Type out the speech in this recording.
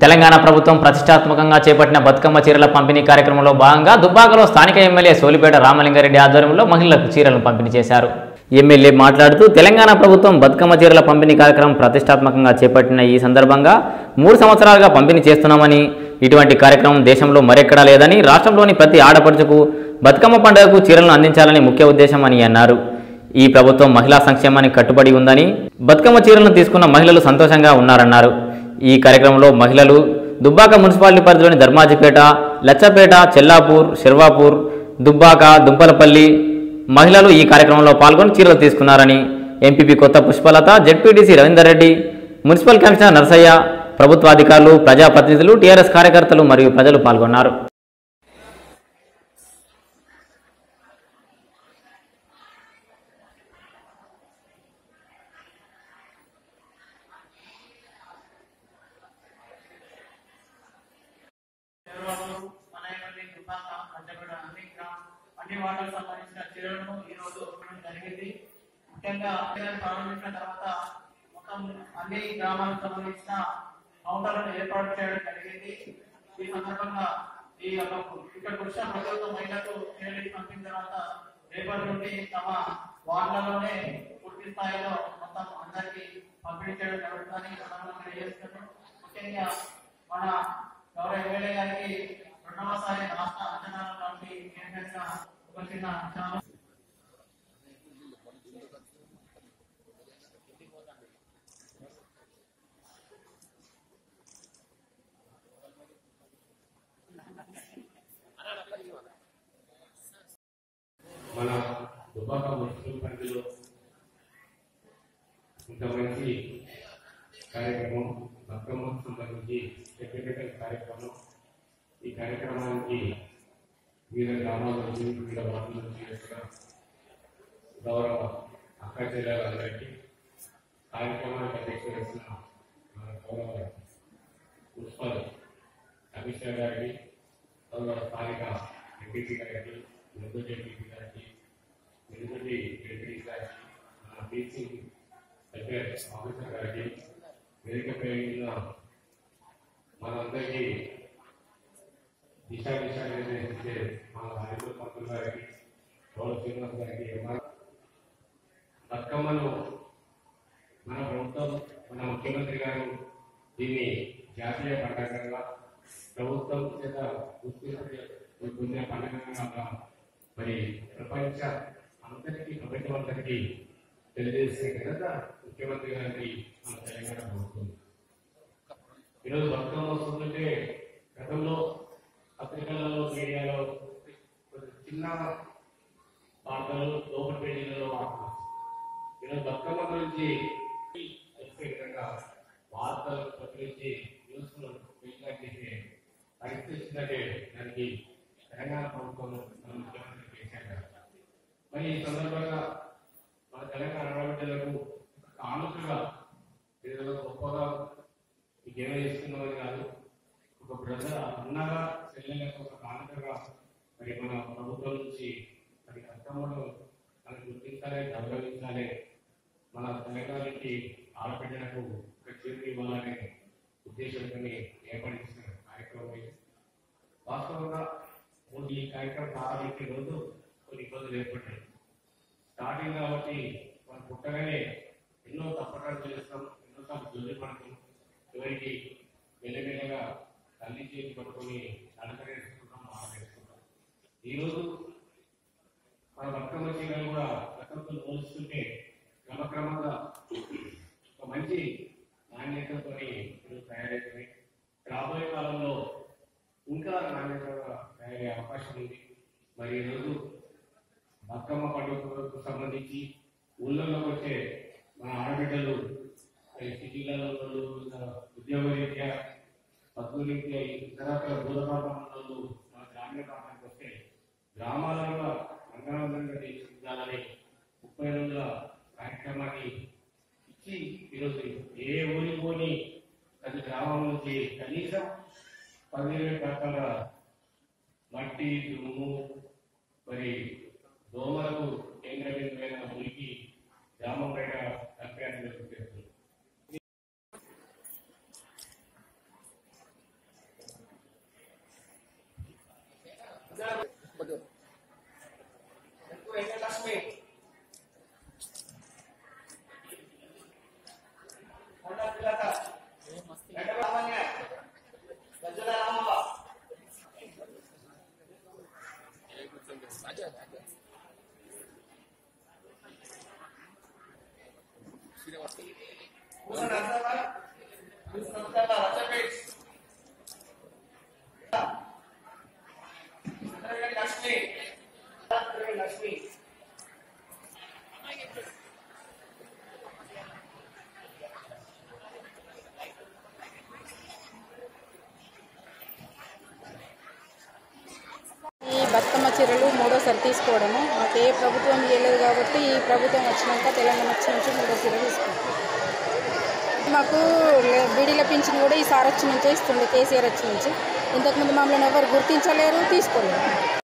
తెలంగాణ ప్రభుత్వం ప్రతిష్టాత్మకంగా చేపట్టిన బతుకమ్మ చీరల పంపిణీ కార్యక్రమంలో భాగంగా దుబ్బాకలో స్థానిక ఎమ్మెల్యే సోలిపేట రామలింగారెడ్డి ఆధ్వర్యంలో మహిళలకు చీరలను పంపిణీ చేశారు ఎమ్మెల్యే మాట్లాడుతూ తెలంగాణ ప్రభుత్వం బతుకమ్మ చీరల పంపిణీ కార్యక్రమం ప్రతిష్టాత్మకంగా చేపట్టిన ఈ సందర్భంగా మూడు సంవత్సరాలుగా పంపిణీ చేస్తున్నామని ఇటువంటి కార్యక్రమం దేశంలో మరెక్కడా లేదని రాష్ట్రంలోని ప్రతి ఆడపడుచుకు బతుకమ్మ పండుగకు చీరలను అందించాలని ముఖ్య ఉద్దేశం అని అన్నారు ఈ ప్రభుత్వం మహిళా సంక్షేమానికి కట్టుబడి ఉందని బతుకమ్మ చీరలను తీసుకున్న మహిళలు సంతోషంగా ఉన్నారన్నారు ఈ కార్యక్రమంలో మహిళలు దుబ్బాక మున్సిపాలిటీ పరిధిలోని ధర్మాజిపేట లచ్చపేట చెల్లాపూర్ శిర్వాపూర్ దుబ్బాక దుంపలపల్లి మహిళలు ఈ కార్యక్రమంలో పాల్గొని చీరలు తీసుకున్నారని MPP Kotha Pushpalatha ZPTC Ravinder Reddy municipal commissioner Narasaiah ప్రభుత్వాధికారులు ప్రజాప్రతినిధులు టీఆర్ఎస్ కార్యకర్తలు మరియు ప్రజలు పాల్గొన్నారు చంద్రబాబు మనయపల్లి దుబ్బాక పంచగడ అన్ని గ్రామ అన్ని వార్డులకు సంబంధించిన చీరలను ఈ రోజు ఇవ్వడం జరిగింది ముఖ్యంగా చీరలు ప్రారంభించిన తర్వాత మొత్తం అన్ని గ్రామాలకు సంబంధించిన కౌంటర్లను ఏర్పాటు చేయడం జరిగింది ఈ సందర్భంగా ఈ యొక్క ఇక్కడ వచ్చిన ప్రభుత్వ మహిళలకు చీరలు పంపిన తర్వాత రేపటి నుండి తమ వార్డులలోనే పూర్తి స్థాయిలో మొత్తం అందరికీ పంపిణీ చేయడం జరుగుతుందని ఈ సందర్భంగా తెలియజేస్తున్నాను ముఖ్యంగా మన గౌరవ ఎమ్మెల్యే గారికి రెండవసారి రాష్ట్ర అంచనాల కమిటీ కేంద్రంగా ఒక చిన్న చాలా మన దుబాక మున్సిపల్ పరిధిలో ఇంత మంచి కార్యక్రమం బతుకమ్మకు సంబంధించి సెక్రటరీ కార్యక్రమం ఈ కార్యక్రమానికి వివిధ గ్రామాల నుంచి వివిధ వార్డుల నుంచి వచ్చిన గౌరవ అక్క చెల్లెలందరికీ కార్యక్రమానికి అధ్యక్ష చేసిన మన గౌరవ మున్సిపల్ కమిషనర్ గారికి గౌరవ స్థానిక ఎంపీసీ గారికి నిర్మూలి ఎంపీసీ గారికి నిర్మూలి ఎంపీ గారికి మన టీచింగ్ వెల్ఫేర్ ఆఫీసర్ గారికి వేదికపై ఉన్న మనందరికీ దిశా దిశా నిర్ణయించే మన రాజకీయ పంతులు గారికి గౌరవ శ్రీనివాస్ గారికి ఎంఆర్ బతుకమ్మను మన ప్రభుత్వం మన ముఖ్యమంత్రి గారు దీన్ని జాతీయ పండుగగా ప్రభుత్వం చేత గుర్తించిన పండుగగా మరి ప్రపంచ అందరికీ ప్రపంచమంతటికి తెలియజేసే ఘనత ముఖ్యమంత్రి గారికి మన తెలంగాణ ప్రభుత్వం ఈరోజు బతుకమ్మ వస్తుందంటే గతంలో పత్రికలలో మీడియాలో కొంచెం చిన్న వార్తలు లోపల పేజీలలో వార్తలు ఈరోజు బతుకమ్మ గురించి చెప్పే విధంగా వార్తలు ప్రచురించి న్యూస్లు విడుదల చేసే పరిస్థితి వచ్చిందంటే దానికి తెలంగాణ ప్రభుత్వం మన ముఖ్యమంత్రి కేసీఆర్ గారు మరి ఈ సందర్భంగా మన తెలంగాణ ఆడబిడ్డలకు కానుకగా ఏదో గొప్పగా ఇంకేమో చేస్తున్నామని కాదు ఒక బ్రదర్ అన్నగా చెల్లెలకు ఒక కానుకగా మరి మన ప్రభుత్వం నుంచి మరి అర్థంలో మనకు గుర్తించాలి గౌరవించాలి మన తెలంగాణకి ఆడబిడ్డలకు ఒక చేతి ఇవ్వాలనే ఉద్దేశంతో ఏర్పడిస్తున్న కార్యక్రమం ఇది వాస్తవంగా ముందు ఈ కార్యక్రమం ప్రారంభించే రోజు కొన్ని ఇబ్బందులు ఏర్పడ్డాయి స్టార్టింగ్ కాబట్టి మనం పుట్టగానే ఎన్నో తప్పటాలు చేస్తాం ఎన్నోసార్లు జొల్లి పడతాం చివరికి మెల్లమెల్లగా తల్లి చేతి పట్టుకొని అలంకరించుకుంటాం ఆనందిస్తున్నాం ఈరోజు మన బతుకమ్మ చీరలు కూడా గతంతో పోల్చుకుంటే క్రమక్రమంగా ఒక మంచి నాణ్యతతో ఈరోజు తయారవుతున్నాయి రాబోయే కాలంలో ఇంకా నాణ్యతగా తయారయ్యే అవకాశం ఉంది మరి ఈరోజు బతుకమ్మ పండుగకు సంబంధించి ఊళ్ళలోకి వచ్చే మన ఆడబిడ్డలు మరి సిటీలలో ఉన్నోళ్ళు, ఇంకా ఉద్యోగ రీత్యా పద్మ రీత్యా ఇతరత్ర భూతపాఠంలో మన గ్రామీణ ప్రాంతానికి వస్తే గ్రామాలలో అంగరంగంగా తీర్చిదిద్దాలని ముప్పై రోజుల కార్యక్రమాన్ని ఇచ్చి ఈరోజు ఏ ఊరికి పోని ప్రతి గ్రామం నుంచి కనీసం పదివేల రకాల మట్టి దుమ్ము మరి దోమలకు కేంద్ర బిందువైన మురికి గ్రామం బయట కప్పాన్ని జరుగుతుంది బతుకమ్మ చీరలు మూడోసారి తీసుకోవడము మాకు ఏ ప్రభుత్వం ఇవ్వలేదు కాబట్టి ఈ ప్రభుత్వం వచ్చినాక తెలంగాణ వచ్చి నుంచి మూడో చీర తీసుకుంటాం మాకు లే- బీడీల పింఛన్ కూడా ఈ సార్ వచ్చి నుంచే ఇస్తుండే కేసీఆర్ వచ్చి నుంచి ఇంతకుముందు మమ్మల్ని ఎవరు గుర్తించలేరు తీసుకోలేరు